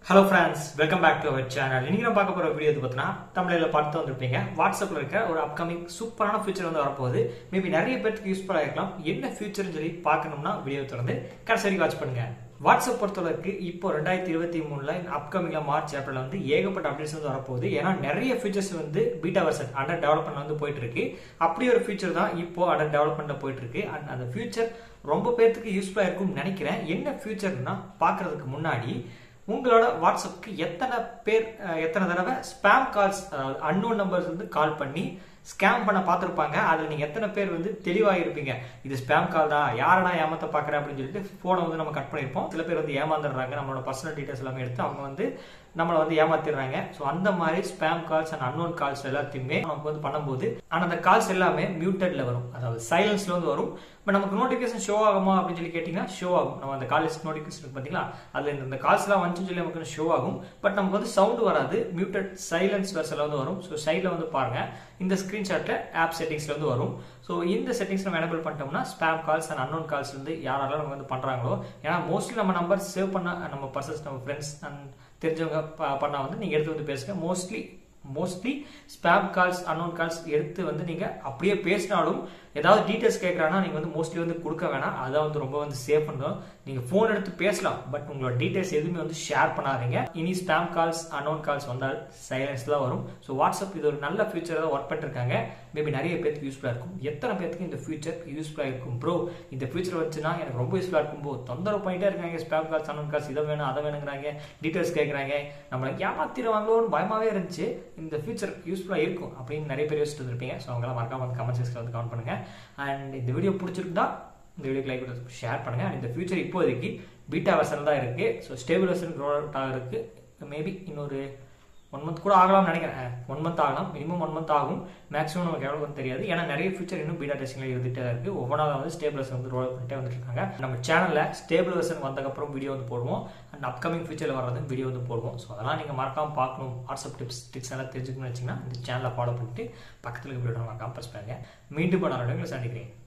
hello friends welcome back to our channel இன்னைக்கு நம்ம பார்க்க போற வீடியோ இது பார்த்தீங்கன்னா தமிழில் பார்த்து வந்திருப்பீங்க வாட்ஸ்அப்ல இருக்க ஒரு அப்கமிங் சூப்பரான ஃபியூச்சர் வந்து வரப்போகுது மேபி நிறைய பேருக்கு யூஸ்ஃபுல்லாக இருக்கலாம் என்ன ஃபியூச்சர்னு சொல்லி பார்க்கணும்னா வீடியோ தொடர்ந்து கடைசி வரைக்கும் வாட்ச் பண்ணுங்க வாட்ஸ்அப் பொறுத்தளவுக்கு இப்போ ரெண்டாயிரத்தி இருபத்தி மூணுல அப்கமிங்ல மார்ச் ஏப்ரல் வந்து ஏகப்பட்ட அப்டேட்ஸ் வந்து வரப்போகுது ஏன்னா நிறைய ஃபீச்சர்ஸ் வந்து பீட்டா வெர்சன் அண்டர் டெவலப்மெண்ட் வந்து போயிட்டு இருக்கு அப்படி ஒரு ஃபீச்சர் தான் இப்போ அண்டர் டெவலப்மெண்ட்ல போயிட்டு இருக்கு அண்ட் அந்த ஃபியூச்சர் ரொம்ப பேர்த்துக்கு யூஸ்ஃபுல்லா இருக்கும்னு நினைக்கிறேன் என்ன ஃபியூச்சர்னா பார்க்கறதுக்கு முன்னாடி உங்களோட வாட்ஸ்அப்புக்கு எத்தனை பேர் அஹ், எத்தனை தடவை ஸ்பேம் கால்ஸ் அதாவது அன்னோன் நம்பர்ஸ் வந்து கால் பண்ணி ஸ்கேம் பண்ண பார்த்துருப்பாங்க அதில் நீங்கள் எத்தனை பேர் வந்து தெளிவாக இருப்பீங்க இது ஸ்பேம் கால் தான் யாரடா ஏமாத்த பார்க்குறேன் அப்படின்னு சொல்லிட்டு ஃபோனை வந்து நம்ம கட் பண்ணியிருப்போம் சில பேர் வந்து ஏமாந்துடுறாங்க நம்மளோட பர்சனல் டீட்டெயில்ஸ் எல்லாமே எடுத்து அவங்க வந்து நம்மளை வந்து ஏமாத்திடுறாங்க ஸோ அந்த மாதிரி spam calls and unknown calls எல்லாத்தையுமே நமக்கு வந்து பண்ணும்போது ஆனால் அந்த கால்ஸ் எல்லாமே மியூட்டட்ல வரும் அதாவது சைலன்ஸ்ல வந்து வரும் பட் நமக்கு நோட்டிஃபிகேஷன் ஷோ ஆகுமா அப்படின்னு சொல்லி கேட்டிங்கன்னா ஷோ ஆகும் நம்ம அந்த காலேஜ் நோட்டிஃபிகேஷன் பார்த்தீங்களா அதில் இந்த இந்த கால்ஸ்லாம் வந்துச்சுன்னு சொல்லி நமக்கு ஷோ ஆகும் பட் நமக்கு வந்து சவுண்ட் வராது மியூட்டட் சைலன்ஸ் வெர்ஸில் வந்து வரும் ஸோ சைடில் வந்து பாருங்க இந்த ஸ்க்ரீன்ஷாட்டில் ஆப் செட்டிங்ஸ்ல வந்து வரும் ஸோ இந்த செட்டிங்ஸ் நம்ம எனபிள் பண்ணிட்டோம்னா spam calls and unknown calls வந்து யாரெல்லாம் நம்ம வந்து பண்ணுறாங்களோ ஏன்னா மோஸ்ட்லி நம்ம நம்பர் சேவ் பண்ண நம்ம பர்சன்ஸ் நம்ம ஃப்ரெண்ட்ஸ் அண்ட் தெரிஞ்சவங்க ப- பண்ணா வந்து நீங்கள் எடுத்து வந்து பேசுங்க mostly mostly spam calls unknown calls எடுத்து வந்து நீங்க அப்படியே பேசினாலும் ஏதாவது டீடைல்ஸ் கேட்கறாங்கன்னா நீங்க வந்து மோஸ்ட்லி வந்து கொடுக்க வேணாம் அதான் வந்து ரொம்ப வந்து சேஃப் பண்ணும் நீங்க ஃபோன் எடுத்து பேசலாம் பட் உங்களோட டீடைல்ஸ் எதுவுமே வந்து ஷேர் பண்ணாதீங்க இனி ஸ்பேம் கால்ஸ் அன்னோன் கால்ஸ் வந்தால் சைலன்ஸ் தான் வரும் ஸோ வாட்ஸ்அப் இது ஒரு நல்ல ஃபியூச்சர் தான் ஒர்க் பண்ணிருக்காங்க மேபி நிறைய பேருக்கு யூஸ்ஃபுல்லாக இருக்கும் எத்தனை பேருக்கு இந்த ஃபியூச்சர் யூஸ்ஃபுல்லாக இருக்கும் ப்ரோ இந்த ஃபியூச்சர் வச்சுன்னா எனக்கு ரொம்ப யூஸ்ஃபுல்லாக இருக்கும் ப்ரோ தொந்தரவு பண்ணிட்டே இருக்காங்க ஸ்பேம் கால்ஸ் அன்னோன் கால்ஸ் இதை வேணும் அதை வேணுங்கிறாங்க டீடைல்ஸ் கேட்குறாங்க நம்மளை ஏமாத்திடுவாங்களோன்னு பயமாவே இருந்துச்சு இந்த ஃபியூச்சர் யூஸ்ஃபுல்லாக இருக்கும் அப்படின்னு நிறைய பேர் யோசிச்சுட்டு இருப்பீங்க ஸோ அவங்களாம் மறக்காம வந்து கமெண்ட் செக்ஷனில் வந்து கமெண்ட் பண்ணுங்க அண்ட் இந்த வீடியோ பிடிச்சிருந்தா இந்த வீடியோக்கு லைக் கொடுத்து ஷேர் பண்ணுங்க அண்ட் இந்த ஃபியூச்சர் இப்போதைக்கு பீட்டா வெர்ஷன் தான் இருக்கு so stable version roll out ஆகிருக்கு மேபி இன்னொரு ஒன் மந்த் கூட ஆகலாம்னு நினைக்கிறேன் ஒன் மந்த் ஆகலாம் மினிமம் ஒன் மந்த் ஆகும் மேக்ஸிமம் நமக்கு எவ்வளோ வந்து தெரியாது ஏன்னா நிறைய ஃபியூச்சர் இன்னும் பீட்டா டெஸ்டிங்ல இருந்துட்டே தான் இருக்கு ஒவ்வொன்றா வந்து ஸ்டேபிள் வெர்ஷன் வந்து ரோல் பண்ணிட்டே வந்துட்டு இருக்காங்க நம்ம சேனல்ல ஸ்டேபிள் வெர்ஷன் வந்ததுக்கப்புறம் வீடியோ வந்து போடுவோம் அண்ட் அப்கமிங் ஃபியூச்சர்ல வர்றது வீடியோ வந்து போடுவோம் ஸோ அதெல்லாம் நீங்க மறக்காம பார்க்கணும் வாட்ஸ்அப் டிப்ஸ் டிப்ஸ் எல்லாம் தெரிஞ்சுக்கணும்னு வச்சீங்கன்னா இந்த சேனலை ஃபாலோ பண்ணிட்டு பக்கத்தில் வீடியோ மறக்காம ப்ரெஸ் பண்ணுங்க மீண்டும் நான் சந்திக்கிறேன்